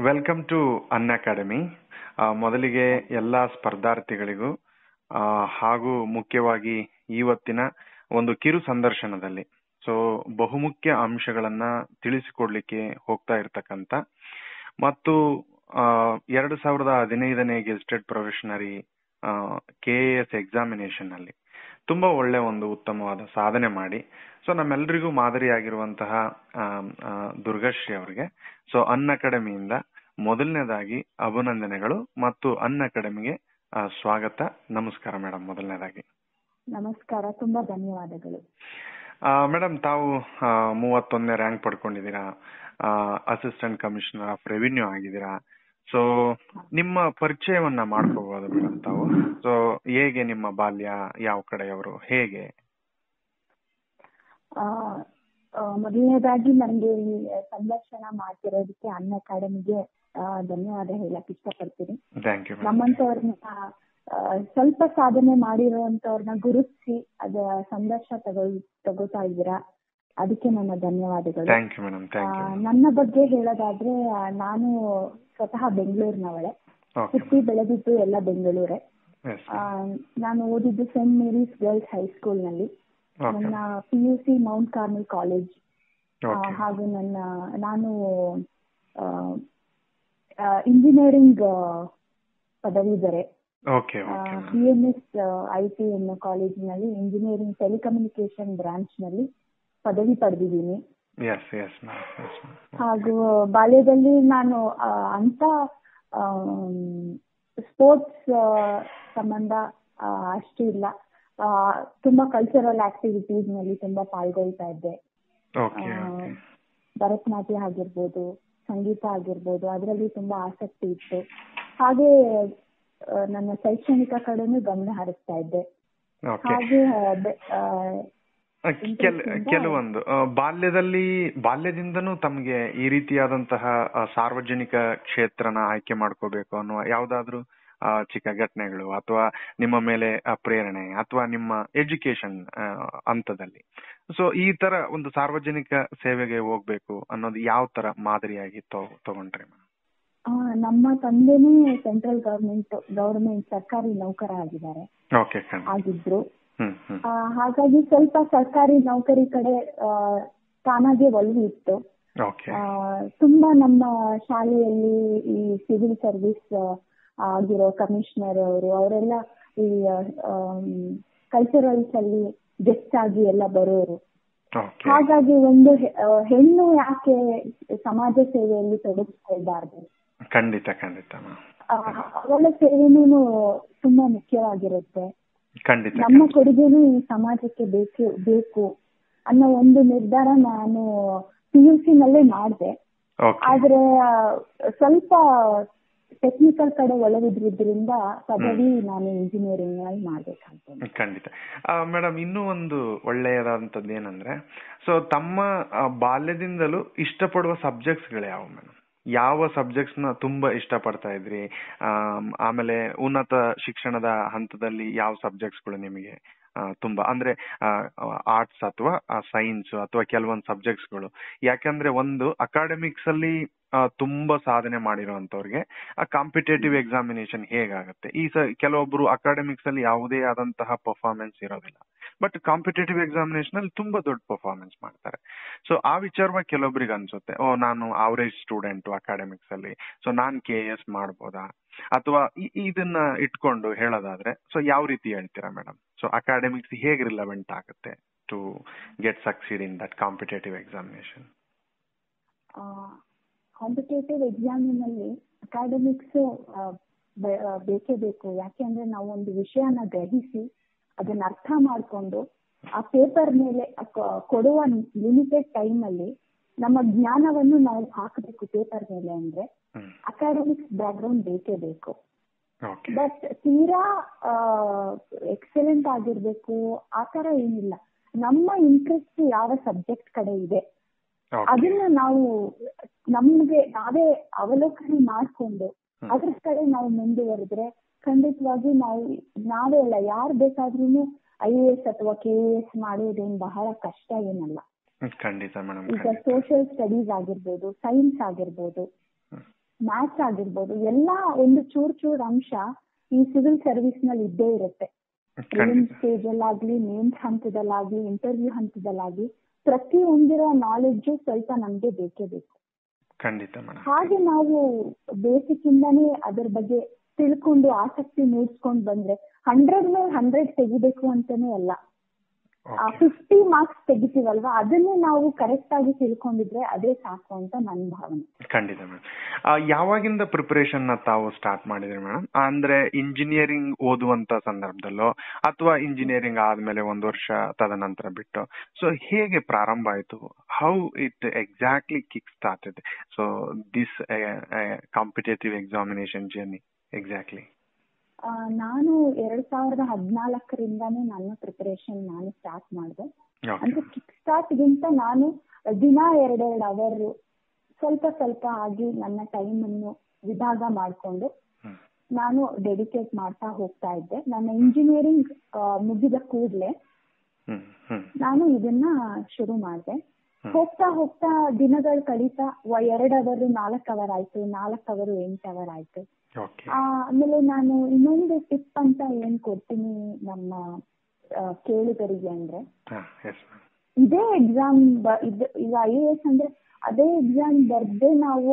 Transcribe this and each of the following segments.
Welcome to an academy ಮೊದಲಿಗೆ ಎಲ್ಲ ಸ್ಪರ್ಧಾರ್ಥಿಗಳಿಗೂ ಆ, ಹಾಗೂ ಮುಖ್ಯವಾಗಿ ಇವತ್ತಿನ ಒಂದು ಕಿರು ಸಂದರ್ಶನದಲ್ಲಿ ಸೊ ಬಹುಮುಖ್ಯ ಅಂಶಗಳನ್ನ ತಿಳಿಸಿಕೊಡ್ಲಿಕ್ಕೆ ಹೋಗ್ತಾ ಇರ್ತಕ್ಕಂತ ಮತ್ತು ಆ, ಎರಡು ಸಾವಿರದ ಹದಿನೈದನೇ gazetted probationary K S examination ಅಲ್ಲಿ ತುಂಬಾ ಒಳ್ಳೆ ಒಂದು ಉತ್ತಮವಾದ ಸಾಧನೆ ಮಾಡಿ ಸೊ ನಮ್ಮೆಲ್ಲರಿಗೂ ಮಾದರಿಯಾಗಿರುವಂತಹ ಆ, ಆ, ದುರ್ಗಾಶ್ರೀ ಅವರಿಗೆ ಸೊ ಅನ್ ಅಕಾಡೆಮಿಯಿಂದ ಮೊದಲನೇದಾಗಿ ಅಭಿನಂದನೆಗಳು ಮತ್ತು ಅನ್ ಅಕಾಡೆಮಿಗೆ ಆ, ಸ್ವಾಗತ ನಮಸ್ಕಾರ ಮೇಡಮ್ ಮೊದಲನೇದಾಗಿ ನಮಸ್ಕಾರ ತುಂಬಾ ಧನ್ಯವಾದಗಳು ಮೇಡಮ್ ತಾವು ಆ, ಮೂವತ್ತೊಂದನೇ ರ್ಯಾಂಕ್ ಪಡ್ಕೊಂಡಿದ್ದೀರಾ ಅಸಿಸ್ಟೆಂಟ್ ಕಮಿಷನರ್ ಆಫ್ ರೆವಿನ್ಯೂ ಆಗಿದ್ದೀರಾ ಸೊ ನಿಮ್ಮ ಪರಿಚಯವನ್ನ ಮಾಡ್ಕೋಬಹುದು ಮೇಡಮ್ ತಾವು ಸೊ ಹೇಗೆ ನಿಮ್ಮ ಬಾಲ್ಯ ಯಾವ ಕಡೆಯವರು ಹೇಗೆ ಆ, ಆ, ಮೊದಲನೇದಾಗಿ ನನಗೆ ಈ ಸಂದರ್ಶನ ಮಾಡ್ತಿರೋದಕ್ಕೆ ಅನ್ನ ಅಕಾಡೆಮಿಗೆ ಆ, ಧನ್ಯವಾದ ಹೇಳಕ್ ಇಷ್ಟಪಡ್ತೀನಿ ಥ್ಯಾಂಕ್ ಯು ಮೇಡಮ್ ನಮ್ಮಂತವ್ರನ್ನ ಆ, ಸ್ವಲ್ಪ ಸಾಧನೆ ಮಾಡಿರುವಂತವ್ರನ್ನ ಗುರುತಿಸಿ ಅದ ಸಂದರ್ಶ ತಗೊ ತಗೋತಾ ಇದ್ದೀರಾ ಅದಕ್ಕೆ ನನ್ನ ಧನ್ಯವಾದಗಳು ಥ್ಯಾಂಕ್ ಯು ಮೇಡಮ್ ಆ, ಥ್ಯಾಂಕ್ ಯು ನನ್ನ ಬಗ್ಗೆ ಹೇಳೋದಾದ್ರೆ ಆ, ನಾನು ಸ್ವತಃ ಬೆಂಗಳೂರಿನವಳೆ ಓಕೆ ಹುಟ್ಟಿ ಬೆಳೆದಿದ್ದು ಎಲ್ಲ ಬೆಂಗಳೂರೇ ಎಸ್ ಆ, ನಾನು ಓದಿದ್ದು ಸೆಂಟ್ ಮೇರೀಸ್ ಗರ್ಲ್ಸ್ ಹೈಸ್ಕೂಲ್ ನಲ್ಲಿ ಓಕೆ ನನ್ನ P U C Mount Carmel college okay ಹಾಗೂ ನನ್ನ ನಾನು ಇಂಜಿನಿಯರಿಂಗ್ ಪದವೀಧರೆ okay okay B M S I T ಅನ್ನೋ ಕಾಲೇಜಿನಲ್ಲಿ ಇಂಜಿನಿಯರಿಂಗ್ ಟೆಲಿಕಮ್ಯುನಿಕೇಶನ್ ಬ್ರಾಂಚ್ ನಲ್ಲಿ ಪದವಿ ಪಡೆದಿದ್ದೀನಿ yes yes ma'am yes ma'am ಹಾಗೂ ಬಾಲ್ಯದಲ್ಲಿ ನಾನು ಆ, ಅಂತ ಸ್ಪೋರ್ಟ್ಸ್ ಸಂಬಂಧ ಆ, ಅಷ್ಟು ಇಲ್ಲ ಆ, ತುಂಬಾ ಕಲ್ಚರಲ್ ಆಕ್ಟಿವಿಟೀಸ್ ನಲ್ಲಿ ತುಂಬಾ ಪಾಲ್ಗೊಳ್ತಾ ಇದ್ದೆ ಓಕೆ ಆ, ಓಕೆ ಭರತನಾಟ್ಯ ಆಗಿರ್ಬೋದು ಸಂಗೀತ ಆಗಿರ್ಬೋದು ಅದರಲ್ಲಿ ತುಂಬಾ ಆಸಕ್ತಿ ಇತ್ತು ಹಾಗೆ ಆ, ನನ್ನ ಶೈಕ್ಷಣಿಕ ಕಡೆನೂ ಗಮನ ಹರಿಸ್ತಾ ಇದ್ದೆ ಓಕೆ ಹಾಗೆ ಆ, ಬೆ- ಆ, ಕೆಲ interest ಇಂದ- ಕೆಲವೊಂದು ಆ, ಬಾಲ್ಯದಲ್ಲಿ ಬಾಲ್ಯದಿಂದನೂ ತಮಗೆ ಈ ರೀತಿಯಾದಂತಹ ಆ, ಸಾರ್ವಜನಿಕ ಕ್ಷೇತ್ರನ ಆಯ್ಕೆ ಮಾಡ್ಕೋಬೇಕು ಅನ್ನುವ ಯಾವ್ದಾದ್ರು ಆ, ಚಿಕ್ಕ ಘಟನೆಗಳು ಅಥವಾ ನಿಮ್ಮ ಮೇಲೆ ಆ, ಪ್ರೇರಣೆ ಅಥವಾ ನಿಮ್ಮ ಎಜುಕೇಶನ್ ಹಂತದಲ್ಲಿ ಸೊ ಈ ತರ ಒಂದು ಸಾರ್ವಜನಿಕ ಸೇವೆಗೆ ಹೋಗ್ಬೇಕು ಅನ್ನೋದು ಯಾವ ತರ ಮಾದರಿಯಾಗಿ ತಗೊ- ತಗೊಂಡ್ರಿ ಮೇಡಮ್ ಆ, ನಮ್ಮ ತಂದೆನೇ ಸೆಂಟ್ರಲ್ ಗವರ್ಮೆಂಟ್ ಗವರ್ಮೆಂಟ್ ಸರ್ಕಾರಿ ನೌಕರ ಆಗಿದ್ದಾರೆ ಓಕೆ ಖಂಡಿತ ಆಗಿದ್ರು ಹ್ಮ್ ಹ್ಮ್ ಆ, ಹಾಗಾಗಿ ಸ್ವಲ್ಪ ಸರ್ಕಾರಿ ನೌಕರಿ ಕಡೆ ಆ, ತಾನಾಗೆ ಒಲವು ಇತ್ತು ಓಕೆ ಆ, ತುಂಬಾ ನಮ್ಮ ಶಾಲೆಯಲ್ಲಿ ಈ ಸಿವಿಲ್ ಸರ್ವಿಸ್ ಆಗಿರೋ ಕಮಿಷನರ್ ಅವರು ಅವರೆಲ್ಲ ಈ ಕಲ್ಚರಲ್ಸ್ ಅಲ್ಲಿ ಗೆಸ್ಟ್ ಆಗಿ ಎಲ್ಲ ಬರೋರು ಓಕೆ ಹಾಗಾಗಿ ಒಂದು ಹೆ- ಆ, ಹೆಣ್ಣು ಯಾಕೆ ಸಮಾಜ ಸೇವೆಯಲ್ಲಿ ತೊಡಗಿಸ್ಕೊಳ್ಬಾರ್ದು ಖಂಡಿತ ಖಂಡಿತ ಮ್ಯಾಮ್ ಆ, ಅವಳ ಸೇವೆನೂ ತುಂಬಾ ಮುಖ್ಯವಾಗಿರುತ್ತೆ ಖಂಡಿತ ನಮ್ಮ ಕೊಡುಗೆನೂ ಈ ಸಮಾಜಕ್ಕೆ ಬೇಕು ಬೇಕು ಅನ್ನೋ ಒಂದು ನಿರ್ಧಾರ ನಾನು ಪಿ ಯು ಸಿ ನಲ್ಲೇ ಮಾಡಿದೆ ಓಕೆ ಆದ್ರೆ ಆ, ಸ್ವಲ್ಪ ಟೆಕ್ನಿಕಲ್ ಕಡೆ ಒಲವಿದ್ರಿಂದ ಪದವಿ ನಾನು ಇಂಜಿನಿಯರಿಂಗ್ ನಲ್ಲಿ ಮಾಡ್ಬೇಕಾಗ್ತದೆ ಖಂಡಿತ ಮೇಡಮ್ ಇನ್ನೂ ಒಂದು ಒಳ್ಳೆಯದಾದಂಥದ್ದು ಏನಂದ್ರೆ ಸೊ ತಮ್ಮ ಆ, ಬಾಲ್ಯದಿಂದಲೂ ಇಷ್ಟಪಡುವ ಸಬ್ಜೆಕ್ಟ್ಸ್ ಗಳು ಯಾವ ಮೇಡಮ್ ಯಾವ ಸಬ್ಜೆಕ್ಟ್ಸ್ ನ ತುಂಬಾ ಇಷ್ಟಪಡ್ತಾ ಇದ್ರಿ ಆಮ್, ಆಮೇಲೆ ಉನ್ನತ ಶಿಕ್ಷಣದ ಹಂತದಲ್ಲಿ ಯಾವ ಸಬ್ಜೆಕ್ಟ್ಸ್ ಗಳು ನಿಮಗೆ ಆ, ತುಂಬಾ ಅಂದ್ರೆ ಆರ್ಟ್ಸ್ ಅಥವಾ ಸೈನ್ಸ್ ಅಥವಾ ಕೆಲವೊಂದು ಸಬ್ಜೆಕ್ಟ್ಸ್ ಗಳು ಯಾಕಂದ್ರೆ ಒಂದು ಅಕಾಡೆಮಿಕ್ಸ್ ಅಲ್ಲಿ ಆ, ತುಂಬಾ ಸಾಧನೆ ಮಾಡಿರುವಂತವ್ರಿಗೆ ಆ ಕಾಂಪಿಟೇಟಿವ್ ಎಕ್ಸಾಮಿನೇಷನ್ ಹೇಗಾಗುತ್ತೆ ಈ ಸ ಕೆಲವೊಬ್ರು ಅಕಾಡೆಮಿಕ್ಸ್ ಅಲ್ಲಿ ಯಾವುದೇ ಆದಂತಹ ಪರ್ಫಾರ್ಮೆನ್ಸ್ ಇರೋದಿಲ್ಲ ಬಟ್ ಕಾಂಪಿಟೇಟಿವ್ ಎಕ್ಸಾಮಿನೇಷನ್ ಅಲ್ಲಿ ತುಂಬಾ ದೊಡ್ಡ ಪರ್ಫಾರ್ಮೆನ್ಸ್ ಮಾಡ್ತಾರೆ ಸೊ ಆ ವಿಚಾರವಾಗಿ ಕೆಲವೊಬ್ರಿಗೆ ಅನ್ಸುತ್ತೆ ಓ ನಾನು ಅವರೇಜ್ ಸ್ಟೂಡೆಂಟ್ ಅಕಾಡೆಮಿಕ್ಸ್ ಅಲ್ಲಿ ಸೊ ನಾನ್ ಕೆ ಎಸ್ ಮಾಡ್ಬೋದಾ ಅಥವಾ ಈ- ಇದನ್ನ ಇಟ್ಕೊಂಡು ಹೇಳೋದಾದ್ರೆ ಸೊ ಯಾವ ರೀತಿ ಹೇಳ್ತೀರಾ ಮೇಡಮ್ ಸೊ ಅಕಾಡೆಮಿಕ್ಸ್ ಹೇಗೆ ರಿಲೆವೆಂಟ್ ಆಗುತ್ತೆ to get succeed in that competitive examination competitive ಎಕ್ಸಾಮಿನಲ್ಲಿ ಅಕಾಡೆಮಿಕ್ಸ್ ಬೇಕೇ ಬೇಕು ಯಾಕೆಂದ್ರೆ ನಾವು ಒಂದು ವಿಷಯನ ಗ್ರಹಿಸಿ ಅದನ್ನ ಅರ್ಥ ಮಾಡ್ಕೊಂಡು ಆ ಪೇಪರ್ ಮೇಲೆ ಆ ಕೊ- ಕೊಡುವ ಲಿಮಿಟೆಡ್ ಟೈಮ್ ಅಲ್ಲಿ ನಮ್ಮ ಜ್ಞಾನವನ್ನು ನಾವು ಹಾಕಬೇಕು ಪೇಪರ್ ಮೇಲೆ ಅಂದ್ರೆ ಹ್ಮ್ ಅಕಾಡೆಮಿಕ್ಸ್ ಬ್ಯಾಕ್ಗ್ರೌಂಡ್ ಬೇಕೇ ಬೇಕು ಓಕೆ ಬಟ್ ತೀರಾ ಎಕ್ಸಲೆಂಟ್ ಆಗಿರ್ಬೇಕು ಆ ತರ ಏನಿಲ್ಲ ನಮ್ಮ ಇಂಟ್ರೆಸ್ಟ್ ಯಾವ ಸಬ್ಜೆಕ್ಟ್ ಕಡೆ ಇದೆ ಓಕೆ ಅದನ್ನ ನಾವು ನಮ್ಗೆ ನಾವೇ ಅವಲೋಕನೆ ಮಾಡ್ಕೊಂಡು ಹ್ಮ್. ಅದ್ರ ಕಡೆ ನಾವು ಮುಂದುವರೆದ್ರೆ ಖಂಡಿತವಾಗಿ ನಾವು ನಾವೇ ಅಲ್ಲ ಯಾರು ಬೇಕಾದ್ರೂ ಐ ಎ ಎಸ್ ಅಥವಾ ಕೆ ಎ ಎಸ್ ಮಾಡೋದೇನು ಬಹಳ ಕಷ್ಟ ಏನಲ್ಲ ಖಂಡಿತ ಮೇಡಮ್ ಈಗ ಖಂಡಿತ ಸೋಷಿಯಲ್ ಸ್ಟಡೀಸ್ ಆಗಿರ್ಬೋದು ಸೈನ್ಸ್ ಆಗಿರ್ಬೋದು ಮ್ಯಾಥ್ಸ್ ಆಗಿರ್ಬೋದು ಎಲ್ಲಾ ಒಂದು ಚೂರ್ ಚೂರ್ ಅಂಶ ಈ ಸಿವಿಲ್ ಸರ್ವಿಸ್ ನಲ್ಲಿ ಇದ್ದೇ ಇರುತ್ತೆ ಪ್ರಿಲಿಮ್ಸ್ ಖಂಡಿತ ಸ್ಟೇಜ್ ಅಲ್ಲಾಗ್ಲಿ ಮೇನ್ಸ್ ಹಂತದಲ್ಲಾಗ್ಲಿ ಇಂಟರ್ವ್ಯೂ ಹಂತದಲ್ಲಾಗ್ಲಿ ಪ್ರತಿ ಒಂದಿರೋ ನಾಲೆಡ್ಜ್ ಸ್ವಲ್ಪ ನಮ್ಗೆ ಬೇಕೇ ಬೇಕು ಖಂಡಿತ ಮೇಡಮ್ ಹಾಗೆ ನಾವು ಬೇಸಿಕ್ ಇಂದಾನೇ ಅದ್ರ ಬಗ್ಗೆ ತಿಳ್ಕೊಂಡು ಆಸಕ್ತಿ ಮೂಡಿಸ್ಕೊಂಡ್ ಬಂದ್ರೆ ಹಂಡ್ರೆಡ್ ಮೇಲೆ ಹಂಡ್ರೆಡ್ ತೆಗಿಬೇಕು ಅಂತಾನೆ ಅಲ್ಲ ಆ ಓಕೆ ಫಿಫ್ಟಿ ಮಾರ್ಕ್ಸ್ ತೆಗಿತೀವಲ್ವಾ ಅದನ್ನೇ ನಾವು ಕರೆಕ್ಟ್ ಆಗಿ ತಿಳ್ಕೊಂಡಿದ್ರೆ ಅದೇ ಸಾಕು ಅಂತ ನನ್ನ ಭಾವನೆ ಖಂಡಿತ ಮೇಡಮ್ ಯಾವಾಗಿಂದ ಪ್ರಿಪರೇಷನ್ ನ ತಾವು ಸ್ಟಾರ್ಟ್ ಮಾಡಿದ್ರಿ ಮೇಡಮ್ ಅಂದ್ರೆ ಇಂಜಿನಿಯರಿಂಗ್ ಓದುವಂತ ಸಂದರ್ಭದಲ್ಲೋ ಅಥವಾ ಇಂಜಿನಿಯರಿಂಗ್ ಆದ್ಮೇಲೆ ಒಂದು ವರ್ಷ ತದನಂತರ ಬಿಟ್ಟು ಸೊ ಹೇಗೆ ಪ್ರಾರಂಭ ಆಯ್ತು how it exactly kick started so this competitive examination journey exactly ಆ, ನಾನು ಎರಡ್ ಸಾವಿರದ ಹದಿನಾಲ್ಕರಿಂದಾನೇ ನನ್ನ ಪ್ರಿಪರೇಷನ್ ನಾನು ಸ್ಟಾರ್ಟ್ ಮಾಡಿದೆ ಓಕೆ ಅಂದ್ರೆ ಕಿಕ್ ಸ್ಟಾರ್ಟ್ಗಿಂತ ನಾನು ದಿನ ಎರಡೆರಡು ಅವರ್ ಸ್ವಲ್ಪ ಸ್ವಲ್ಪ ಆಗಿ ನನ್ನ ಟೈಮ್ ಅನ್ನು ವಿಭಾಗ ಮಾಡಿಕೊಂಡು ಹ್ಮ್ ನಾನು ಡೆಡಿಕೇಟ್ ಮಾಡ್ತಾ ಹೋಗ್ತಾ ಇದ್ದೆ ನನ್ನ ಇಂಜಿನಿಯರಿಂಗ್ ಮುಗಿದ ಕೂಡಲೇ ಹ್ಮ್ ಹ್ಮ್ ನಾನು ಇದನ್ನ ಶುರು ಮಾಡಿದೆ ಹ್ಮ್. ಹೋಗ್ತಾ ಹೋಗ್ತಾ ದಿನಗಳು ಕಳೀತಾ ವ- ಎರಡ್ ಅವರು ನಾಲ್ಕು ಅವರ್ ಆಯ್ತು ನಾಲ್ಕು ಅವರು ಎಂಟು ಅವರ್ ಆಯ್ತು ಓಕೆ ಆ, ಆಮೇಲೆ ನಾನು ಇನ್ನೊಂದು ಟಿಪ್ ಅಂತ ಏನ್ ಕೊಡ್ತೀನಿ ನಮ್ಮ ಆ, ಕೇಳುಗರಿಗೆ ಅಂದ್ರೆ ಹಾ ಎಸ್ ಮ್ಯಾಮ್ ಇದೇ ಎಕ್ಸಾಮ್ ಈಗ ಐ ಎ ಎಸ್ ಅಂದ್ರೆ ಅದೇ ಎಕ್ಸಾಮ್ ಬರ್ದೇ ನಾವು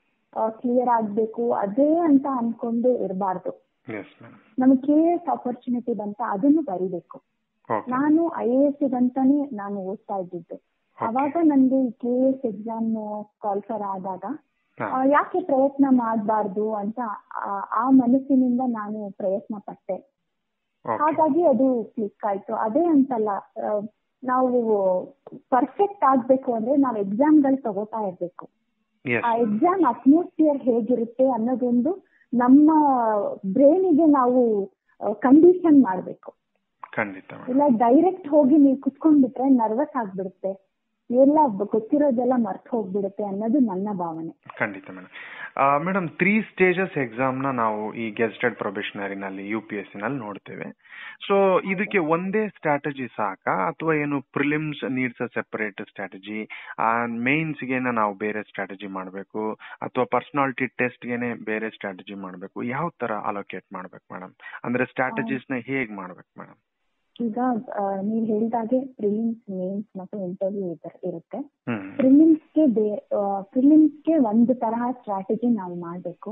ಕ್ಲಿಯರ್ ಆಗ್ಬೇಕು ಅದೇ ಅಂತ ಅನ್ಕೊಂಡು ಇರಬಾರ್ದು ಎಸ್ ಮ್ಯಾಮ್ ನಮ್ಗೆ ಕೆ ಎಸ್ ಆಪರ್ಚುನಿಟಿ ಬಂತ ಅದನ್ನು ಬರಿಬೇಕು ಓಕೆ ನಾನು ಐ ಎ ಎಸ್ ಗಂತಾನೆ ನಾನು ಓದ್ತಾ ಇದ್ದಿದ್ದು ಅವಾಗ ನನ್ಗೆ ಕೆ ಎಸ್ ಎಕ್ಸಾಮ್ ಕ್ವಾಲಿಫರ್ ಆದಾಗ ಹಾ ಆ, ಯಾಕೆ ಪ್ರಯತ್ನ ಮಾಡಬಾರ್ದು ಅಂತ ಆ- ಆ ಮನಸ್ಸಿನಿಂದ ನಾನು ಪ್ರಯತ್ನ ಪಟ್ಟೆ ಓಕೆ ಹಾಗಾಗಿ ಅದು ಕ್ಲಿಕ್ ಆಯ್ತು ಅದೇ ಅಂತಲ್ಲ ಆ, ನಾವು ಪರ್ಫೆಕ್ಟ್ ಆಗ್ಬೇಕು ಅಂದ್ರೆ ನಾವು ಎಕ್ಸಾಮ್ಗಳು ತಗೋತಾ ಇರ್ಬೇಕು ಎಸ್ ಆ ಎಕ್ಸಾಮ್ ಅಟ್ಮಾಸ್ಫಿಯರ್ ಹೇಗಿರುತ್ತೆ ಅನ್ನೋದೊಂದು ನಮ್ಮ ಬ್ರೈನಿಗೆ ನಾವು ಕಂಡೀಷನ್ ಮಾಡ್ಬೇಕು ಖಂಡಿತ ಮೇಡಮ್ ಇಲ್ಲ ಡೈರೆಕ್ಟ್ ಹೋಗಿ ನೀವು ಕುತ್ಕೊಂಡ್ಬಿಟ್ರೆ ನರ್ವಸ್ ಆಗ್ಬಿಡುತ್ತೆ ಎಲ್ಲ ಗೊತ್ತಿರೋದೆಲ್ಲ ಮರ್ತು ಹೋಗ್ಬಿಡುತ್ತೆ ಅನ್ನೋದು ನನ್ನ ಭಾವನೆ ಖಂಡಿತ madam madam three stages exam ನ ನಾವು ಈ ಗೆಸ್ಟೆಡ್ ಪ್ರೊಬೆಷನರಿನಲ್ಲಿ ಯು ಪಿ ಎಸ್ ನಲ್ಲಿ ನೋಡ್ತೇವೆ ಸೊ ಇದಕ್ಕೆ ಒಂದೇ ಸ್ಟ್ರಾಟಜಿ ಸಾಕಾ ಅಥವಾ ಏನು prelims needs a separate strategy mains ಗೆನ ನಾವು ಬೇರೆ ಸ್ಟ್ರಾಟಜಿ ಮಾಡಬೇಕು ಅಥವಾ ಪರ್ಸನಾಲಿಟಿ ಟೆಸ್ಟ್ ಗೆನೆ ಬೇರೆ ಸ್ಟ್ರಾಟಜಿ ಮಾಡಬೇಕು ಯಾವ ತರ ಅಲೋಕೇಟ್ ಮಾಡ್ಬೇಕು ಮೇಡಮ್ ಅಂದ್ರೆ ಸ್ಟ್ರಾಟಜೀಸ್ ನ ಹೇಗ್ ಮಾಡ್ಬೇಕು ಮೇಡಮ್ ಈಗ ಆ, ನೀವ್ ಹೇಳ್ದಾಗೆ ಪ್ರಿಲಿಮ್ಸ್ ಮೇನ್ಸ್ ಮತ್ತು ಇಂಟರ್ವ್ಯೂ ಇರುತ್ತೆ ಹ್ಮ್ ಪ್ರಿಲಿಮ್ಸ್ಗೆ ಬೇ ಪ್ರಿಲಿಮ್ಸ್ಗೆ ಒಂದು ತರಹ ಸ್ಟ್ರಾಟಜಿ ನಾವು ಮಾಡಬೇಕು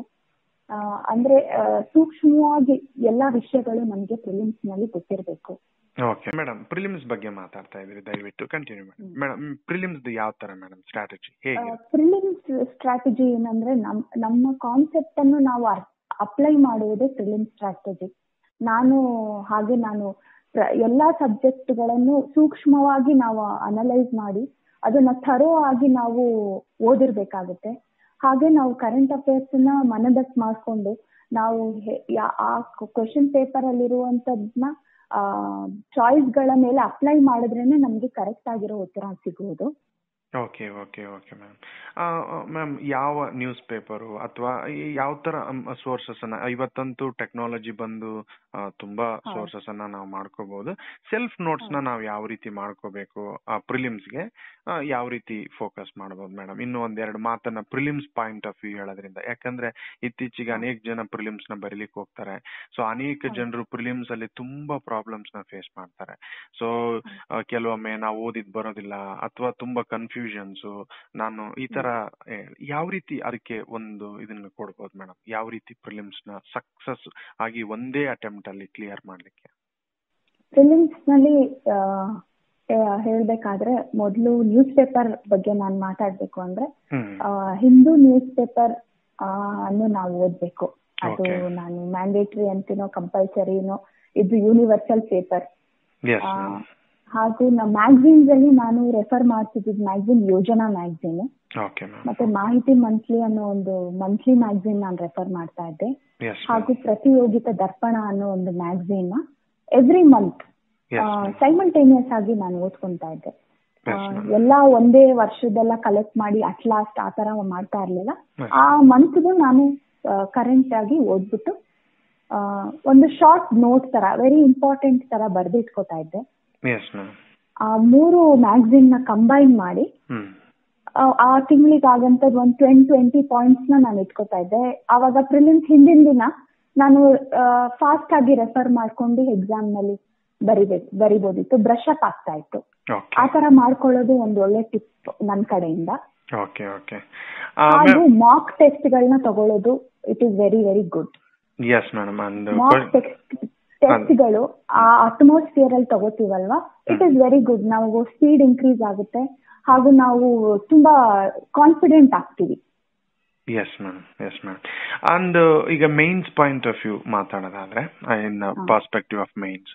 ಅಂದ್ರೆ ಆ, ಸೂಕ್ಷ್ಮವಾಗಿ ಎಲ್ಲಾ ವಿಷಯಗಳು ನಮ್ಗೆ ಪ್ರಿಲಿಮ್ಸ್ ನಲ್ಲಿ ಗೊತ್ತಿರಬೇಕು ಓಕೆ ಮೇಡಮ್ ಪ್ರಿಲಿಮ್ಸ್ ಬಗ್ಗೆ ಮಾತಾಡ್ತಾ ಇದ್ರಿ ದಯವಿಟ್ಟು ಕಂಟಿನ್ಯೂ ಮಾಡಿ ಮೇಡಮ್ ಪ್ರಿಲಿಮ್ಸ್ ಯಾವ ತರ ಮೇಡಮ್ ಸ್ಟ್ರಾಟಜಿ ಹೇಗೆ ಪ್ರಿಲಿಮ್ಸ್ ಸ್ಟ್ರಾಟಜಿ ಏನಂದ್ರೆ ನಮ್ ನಮ್ಮ ಕಾನ್ಸೆಪ್ಟ್ ಅನ್ನು ನಾವು ಅಪ್ಲೈ ಮಾಡುವುದೇ ಪ್ರಿಲಿಮ್ಸ್ ಸ್ಟ್ರಾಟಜಿ ನಾನು ಹಾಗೆ ನಾನು ಪ್ರ- ಎಲ್ಲಾ ಸಬ್ಜೆಕ್ಟ್ ಗಳನ್ನು ಸೂಕ್ಷ್ಮವಾಗಿ ನಾವು ಅನಲೈಸ್ ಮಾಡಿ ಅದನ್ನ ಥರೋ ಆಗಿ ನಾವು ಓದಿರ್ಬೇಕಾಗುತ್ತೆ ಹಾಗೆ ನಾವು ಕರೆಂಟ್ ಅಫೇರ್ಸ್ ನ ಮನದಟ್ಟು ಮಾಡ್ಕೊಂಡು ನಾವು ಹೆ- ಯಾ- ಆ ಕ್ವಶನ್ ಪೇಪರ್ ಅಲ್ಲಿರುವಂತದ್ನ ಚಾಯ್ಸ್ ಗಳ ಮೇಲೆ ಅಪ್ಲೈ ಮಾಡಿದ್ರೇನೆ ನಮ್ಗೆ ಕರೆಕ್ಟ್ ಆಗಿರೋ ಉತ್ತರ ಸಿಗುವುದು okay okay okay ma'am ma'am ಯಾವ ನ್ಯೂಸ್ ಪೇಪರು ಅಥವಾ ಯಾವ ತರ ಸೋರ್ಸಸ್ ಅನ್ನ ಇವತ್ತಂತೂ ಟೆಕ್ನಾಲಜಿ ಬಂದು ಆ, ತುಂಬಾ ಹೌದು. ಸೋರ್ಸಸ್ ಅನ್ನ ನಾವು ಮಾಡ್ಕೋಬಹುದು ಸೆಲ್ಫ್ ನೋಟ್ಸ್ ನ ನಾವು ಯಾವ ರೀತಿ ಮಾಡ್ಕೋಬೇಕು ಪ್ರಿಲಿಮ್ಸ್ಗೆ ಯಾವ ರೀತಿ ಫೋಕಸ್ ಮಾಡಬಹುದು ಮೇಡಮ್ ಇನ್ನು ಒಂದೆರಡು ಮಾತನ್ನ ಪ್ರಿಲಿಮ್ಸ್ ಪಾಯಿಂಟ್ ಆಫ್ ವ್ಯೂ ಹೇಳೋದ್ರಿಂದ ಯಾಕಂದ್ರೆ ಇತ್ತೀಚೆಗೆ ಅನೇಕ ಜನ ಪ್ರಿಲಿಮ್ಸ್ ನ ಬರೀಲಿಕ್ಕೆ ಹೋಗ್ತಾರೆ ಸೊ ಅನೇಕ ಹೌದು. ಜನರು ಪ್ರಿಲಿಮ್ಸ್ ಅಲ್ಲಿ ತುಂಬಾ ಪ್ರಾಬ್ಲಮ್ಸ್ ನ ಫೇಸ್ ಮಾಡ್ತಾರೆ ಸೊ ಕೆಲವೊಮ್ಮೆ ನಾವು ಓದಿದ್ ಬರೋದಿಲ್ಲ ಅಥವಾ ತುಂಬಾ ಕನ್ಫ್ಯೂಷನ್ಸ್ ನಾನು ಈ ತರ ಏ, ಯಾವ ರೀತಿ ಅದಕ್ಕೆ ಒಂದು ಇದನ್ನ ಕೊಡ್ಬೋದು ಮೇಡಮ್ ಯಾವ ರೀತಿ ಪ್ರಿಲಿಮ್ಸ್ ನ ಸಕ್ಸಸ್ ಆಗಿ ಒಂದೇ ಅಟೆಂಪ್ಟ್ ಅಲ್ಲಿ ಕ್ಲಿಯರ್ ಮಾಡ್ಲಿಕ್ಕೆ ಪ್ರಿಲಿಮ್ಸ್ ನಲ್ಲಿ ಆ, ಆ, ಹೇಳ್ಬೇಕಾದ್ರೆ ಮೊದಲು ನ್ಯೂಸ್ ಪೇಪರ್ ಬಗ್ಗೆ ನಾನು ಮಾತಾಡ್ಬೇಕು ಅಂದ್ರೆ ಹ್ಮ್ ಆ, ಹಿಂದೂ ನ್ಯೂಸ್ ಪೇಪರ್ ಅನ್ನು ನಾವು ಓದ್ಬೇಕು ಅದು Okay. ನಾನು ಮ್ಯಾಂಡೇಟರಿ ಅಂತೀನೋ ಕಂಪಲ್ಸರಿನೋ ಇದು ಯೂನಿವರ್ಸಲ್ ಪೇಪರ್ ಎಸ್ ಹಾಗೂ ನಮ್ಮ ಮ್ಯಾಗಝೀನ್ಸ್ ಅಲ್ಲಿ ನಾನು ರೆಫರ್ ಮಾಡ್ತಿದ್ದ ಮ್ಯಾಗಝಿನ್ ಯೋಜನಾ ಮ್ಯಾಗಝೀನ್ ಓಕೆ ಮ್ಯಾಮ್ ಮತ್ತೆ ಮಾಹಿತಿ ಮಂತ್ಲಿ ಅನ್ನೋ ಒಂದು ಮಂತ್ಲಿ ಮ್ಯಾಗಝೀನ್ ನಾನು ರೆಫರ್ ಮಾಡ್ತಾ ಇದ್ದೆ ಎಸ್ ಹಾಗೂ ಪ್ರತಿಯೋಗಿತ ದರ್ಪಣ ಅನ್ನೋ ಒಂದು magazine every month yes simultaneous ಆಗಿ ನಾನು ಓದ್ಕೊಂತಾ ಇದ್ದೆ ಆ, Yes, ma'am. ಎಲ್ಲಾ ಒಂದೇ ವರ್ಷದೆಲ್ಲ ಕಲೆಕ್ಟ್ ಮಾಡಿ ಅಟ್ ಲಾಸ್ಟ್ ಆ ತರ ಮಾಡ್ತಾ ಇರ್ಲಿಲ್ಲ Yes. ಆ ಮಂತ್ದು ನಾನು ಕರೆಂಟ್ ಆಗಿ ಓದ್ಬಿಟ್ಟು ಆ, ಒಂದು ಶಾರ್ಟ್ ನೋಟ್ ತರ ವೆರಿ ಇಂಪಾರ್ಟೆಂಟ್ ತರ ಬರ್ದಿಟ್ಕೋತಾ ಇದ್ದೆ ಎಸ್ ಮ್ಯಾಮ್ ಆ ಮೂರು ಮ್ಯಾಗಝಿನ್ ನ ಕಂಬೈನ್ ಮಾಡಿ ಹ್ಮ್ ಆ ತಿಂಗಳಿಗೆ ಆಗಂತದ್ ಒಂದ್ ಟ್ವೆಂಟಿ ಟ್ವೆಂಟಿ ಪಾಯಿಂಟ್ಸ್ ನ ನಾನು ಇಟ್ಕೋತಾ ಇದ್ದೆ ಅವಾಗ ಪ್ರಿಲಿಮ್ಸ್ ಹಿಂದಿನ ದಿನ ನಾನು ಫಾಸ್ಟ್ ಆಗಿ ರೆಫರ್ ಮಾಡ್ಕೊಂಡು ಎಕ್ಸಾಮ್ ನಲ್ಲಿ ಬರಿಬೇಕು ಬರಿಬೋದಿತ್ತು ಬ್ರಷ್ ಅಪ್ ಆಗ್ತಾ ಇತ್ತು ಓಕೆ ಆ ತರ ಮಾಡ್ಕೊಳ್ಳೋದು ಒಂದು ಒಳ್ಳೆ ಟಿಪ್ ನನ್ನ ಕಡೆಯಿಂದ ಓಕೆ ಓಕೆ ಹಾಗೂ ಮಾಕ್ ಟೆಸ್ಟ್ ಗಳನ್ನ ತಗೊಳ್ಳೋದು it is very very good yes madam ಒಂದು ಮಾಕ್ ಟೆಸ್ಟ್ ಟೆಸ್ಟ್ ಗಳು ಆ ಅಟ್ಮಾಸ್ಫಿಯರ್ ಅಲ್ಲಿ ತಗೋತೀವಲ್ವಾ ಇಟ್ ಇಸ್ ವೆರಿ ಗುಡ್ ನಾವು ಸ್ಪೀಡ್ ಇನ್ಕ್ರೀಸ್ ಆಗುತ್ತೆ ಹಾಗೂ ನಾವು ತುಂಬಾ ಕಾನ್ಫಿಡೆಂಟ್ ಆಗ್ತೀವಿ yes madam yes madam and ಈಗ ಮೇನ್ಸ್ ಪಾಯಿಂಟ್ ಆಫ್ ವ್ಯೂ ಮಾತಾಡೋದಾದ್ರೆ ಇನ್ ಪರ್ಸ್ಪೆಕ್ಟಿವ್ ಆಫ್ ಮೇನ್ಸ್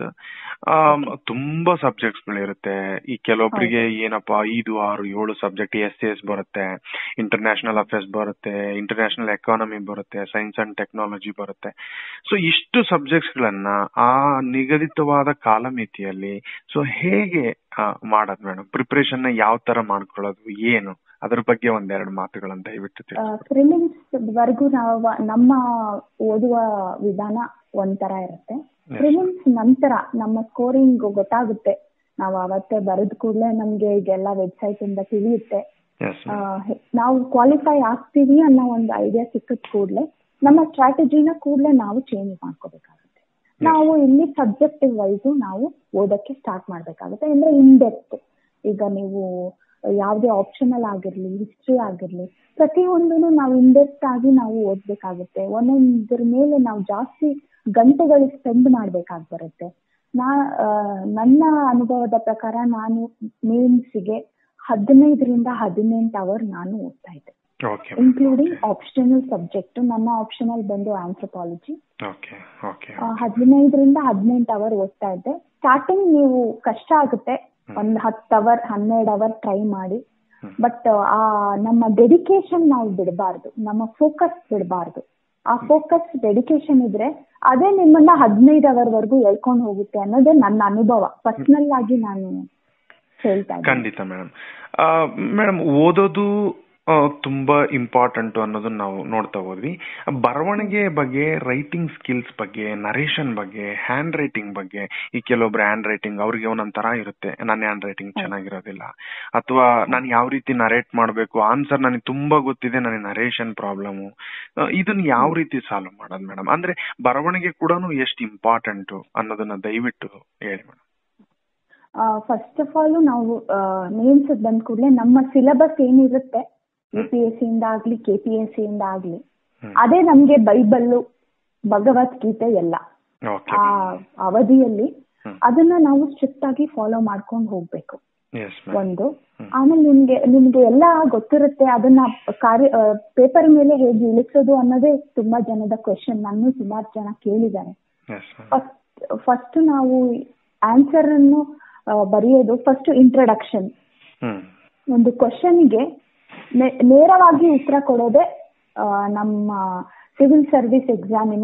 ತುಂಬಾ ಸಬ್ಜೆಕ್ಟ್ಸ್ ಗಳಿರುತ್ತೆ ಈ ಕೆಲವೊಬ್ಬರಿಗೆ ಏನಪ್ಪಾ ಐದು ಆರು ಏಳು ಸಬ್ಜೆಕ್ಟ್ ಎಸ್ ಎಸ್ ಬರುತ್ತೆ ಇಂಟರ್ನ್ಯಾಷನಲ್ ಅಫೇರ್ಸ್ ಬರುತ್ತೆ ಇಂಟರ್ನ್ಯಾಷನಲ್ ಎಕಾನಮಿ ಬರುತ್ತೆ ಸೈನ್ಸ್ ಅಂಡ್ ಟೆಕ್ನಾಲಜಿ ಬರುತ್ತೆ ಸೊ ಇಷ್ಟು ಸಬ್ಜೆಕ್ಟ್ಸ್ ಗಳನ್ನ ಆ ನಿಗದಿತವಾದ ಕಾಲಮಿತಿಯಲ್ಲಿ ಸೊ ಹೇಗೆ ಮಾಡೋದು ಮೇಡಮ್ ಪ್ರಿಪರೇಷನ್ ನ ಯಾವ ತರ ಮಾಡ್ಕೊಳ್ಳೋದು ಏನು ಅದ್ರ ಬಗ್ಗೆ ಒಂದೆರಡು ಮಾತುಗಳನ್ನ ದಯವಿಟ್ಟು ತಿಳಿಸಿ ಪ್ರಿಲಿಮ್ಸ್ ವರೆಗೂ ನಾವು ನಮ್ಮ ಓದುವ ವಿಧಾನ ಒಂಥರ ಇರುತ್ತೆ ಪ್ರಿಲಿಮ್ಸ್ ನಂತರ ನಮ್ಮ ಸ್ಕೋರಿಂಗ್ ಗೊತ್ತಾಗುತ್ತೆ ನಾವು ಅವತ್ತೇ ಬರೆದ ಕೂಡಲೇ ನಮ್ಗೆ ಈಗೆಲ್ಲ ವೆಬ್ಸೈಟ್ ಇಂದ ತಿಳಿಯುತ್ತೆ ಎಸ್ ಆ, ಹೆ- ನಾವು ಕ್ವಾಲಿಫೈ ಆಗ್ತೀವಿ ಅನ್ನೋ ಒಂದು ಐಡಿಯಾ ಸಿಕ್ಕಿದ ಕೂಡಲೇ ನಮ್ಮ ಸ್ಟ್ರಾಟಜಿನ ಕೂಡಲೇ ನಾವು ಚೇಂಜ್ ಮಾಡ್ಕೋಬೇಕಾಗುತ್ತೆ ನಾವು ಇಲ್ಲಿ ಸಬ್ಜೆಕ್ಟಿವ್ ವೈಸು ನಾವು ಓದಕ್ಕೆ ಸ್ಟಾರ್ಟ್ ಮಾಡ್ಬೇಕಾಗುತ್ತೆ ಅಂದ್ರೆ ಇನ್ ಡೆಪ್ತ್ ಈಗ ನೀವು ಯಾವುದೇ ಆಪ್ಷನಲ್ ಆಗಿರ್ಲಿ ಹಿಸ್ಟ್ರಿ ಆಗಿರ್ಲಿ ಪ್ರತಿಯೊಂದನ್ನು ನಾವು ಇನ್ ಡೆಪ್ತ್ ಆಗಿ ನಾವು ಓದ್ಬೇಕಾಗುತ್ತೆ ಒಂದೊಂದ್ರ ಮೇಲೆ ನಾವು ಜಾಸ್ತಿ ಗಂಟೆಗಳು ಸ್ಪೆಂಡ್ ಮಾಡ್ಬೇಕಾಗಿ ಬರುತ್ತೆ ನಾ ಆ, ನನ್ನ ಅನುಭವದ ಪ್ರಕಾರ ನಾನು ಮೇನ್ಸ್ಗೆ ಹದಿನೈದರಿಂದ ಹದಿನೆಂಟು ಅವರ್ ನಾನು ಓದ್ತಾ ಇದ್ದೆ ಓಕೆ ಇನ್ಕ್ಲೂಡಿಂಗ್ ಆಪ್ಷನಲ್ ಸಬ್ಜೆಕ್ಟ್ ನನ್ನ ಆಪ್ಷನಲ್ ಬಂದು ಆಂಥ್ರೋಪಾಲಜಿ ಓಕೆ ಓಕೆ ಹದಿನೈದರಿಂದ ಹದಿನೆಂಟು ಅವರ್ ಓದ್ತಾ ಇದ್ದೆ ಸ್ಟಾರ್ಟಿಂಗ್ ನೀವು ಕಷ್ಟ ಆಗುತ್ತೆ ಒಂದ್ ಹತ್ತು ಅವರ್ ಹನ್ನೆರಡು ಅವರ್ ಟ್ರೈ ಮಾಡಿ ಬಟ್ ಆ ನಮ್ಮ ಡೆಡಿಕೇಶನ್ ನಾವು ಬಿಡಬಾರ್ದು ನಮ್ಮ ಫೋಕಸ್ ಬಿಡಬಾರ್ದು ಆ ಫೋಕಸ್ ಡೆಡಿಕೇಶನ್ ಇದ್ರೆ ಅದೇ ನಿಮ್ಮನ್ನ ಹದಿನೈದು ಅವರ್ ವರೆಗೂ ಎಳ್ಕೊಂಡು ಹೋಗುತ್ತೆ ಅನ್ನೋದೇ ನನ್ನ ಅನುಭವ ಪರ್ಸನಲ್ ಆಗಿ ನಾನು ಹೇಳ್ತಾ ಇದ್ದೀನಿ ಖಂಡಿತ ಮೇಡಮ್ ಮೇಡಮ್ ಓದೋದು ಆ, ತುಂಬಾ ಇಂಪಾರ್ಟೆಂಟ್ ಅನ್ನೋದನ್ನ ನಾವು ನೋಡ್ತಾ ಹೋದ್ವಿ ಬರವಣಿಗೆ ಬಗ್ಗೆ ರೈಟಿಂಗ್ ಸ್ಕಿಲ್ಸ್ ಬಗ್ಗೆ ನರೇಷನ್ ಬಗ್ಗೆ ಹ್ಯಾಂಡ್ ರೈಟಿಂಗ್ ಬಗ್ಗೆ ಈ ಕೆಲವೊಬ್ರು ಹ್ಯಾಂಡ್ ರೈಟಿಂಗ್ ಅವ್ರಿಗೆ ಒಂದೊಂದ್ ತರ ಇರುತ್ತೆ ನನ್ನ ಹ್ಯಾಂಡ್ ರೈಟಿಂಗ್ ಚೆನ್ನಾಗಿರೋದಿಲ್ಲ ಅಥವಾ ನಾನು ಯಾವ ರೀತಿ ನರೇಟ್ ಮಾಡಬೇಕು ಆನ್ಸರ್ ನನಗೆ ತುಂಬಾ ಗೊತ್ತಿದೆ ನನಗೆ ನರೇಷನ್ ಪ್ರಾಬ್ಲಮ್ ಇದನ್ನ ಯಾವ ರೀತಿ ಸಾಲ್ವ್ ಮಾಡೋದು ಮೇಡಮ್ ಅಂದ್ರೆ ಬರವಣಿಗೆ ಕೂಡ ಎಷ್ಟು ಇಂಪಾರ್ಟೆಂಟ್ ಅನ್ನೋದನ್ನ ದಯವಿಟ್ಟು ಹೇಳಿ ಮೇಡಮ್ ಫಸ್ಟ್ ಆಫ್ ಆಲ್ ನಾವು ಮೇನ್ಸ್ ಬಂದ ಕೂಡಲೇ ನಮ್ಮ ಸಿಲೆಬಸ್ ಏನಿರುತ್ತೆ ಯು ಪಿ ಎಸ್ ಇಂದ ಆಗ್ಲಿ ಕೆ ಪಿ ಎಸ್ ಇಂದ ಆಗ್ಲಿ ಹ್ಮ್. ಅದೇ ನಮ್ಗೆ ಬೈಬಲ್ಲು ಭಗವದ್ಗೀತೆ ಎಲ್ಲ ಓಕೆ ಆ ಅವಧಿಯಲ್ಲಿ ಹ್ಮ್. ಅದನ್ನ ನಾವು ಸ್ಟ್ರಿಕ್ಟ್ ಆಗಿ ಫಾಲೋ ಮಾಡ್ಕೊಂಡು ಹೋಗ್ಬೇಕು ಎಸ್ ಮೇಡಮ್ ಒಂದು ಆಮೇಲೆ ನಿಮ್ಗೆ ನಿಮ್ಗೆ ಎಲ್ಲ ಗೊತ್ತಿರುತ್ತೆ ಅದನ್ನ ಕಾರ್ಯ ಪೇಪರ್ ಮೇಲೆ ಹೇಗೆ ಇಳಿಸೋದು ಅನ್ನೋದೇ ತುಂಬಾ ಜನದ ಕ್ವೆಶನ್ ನಾನು ಸುಮಾರು ಜನ ಕೇಳಿದ್ದಾರೆ ಎಸ್ ಫಸ್ಟ್ ಫಸ್ಟ್ ನಾವು ಆನ್ಸರ್ ಅನ್ನು ಆ, ಬರೆಯೋದು ಫಸ್ಟ್ ಇಂಟ್ರಡಕ್ಷನ್ ಹ್ಮ್ ಒಂದು ಕ್ವಶನ್ಗೆ ನೇರವಾಗಿ ಉತ್ತರ ಕೊಡೋದೇ ಆ, ನಮ್ಮ ಸಿವಿಲ್ ಸರ್ವಿಸ್ ಎಕ್ಸಾಮಿನ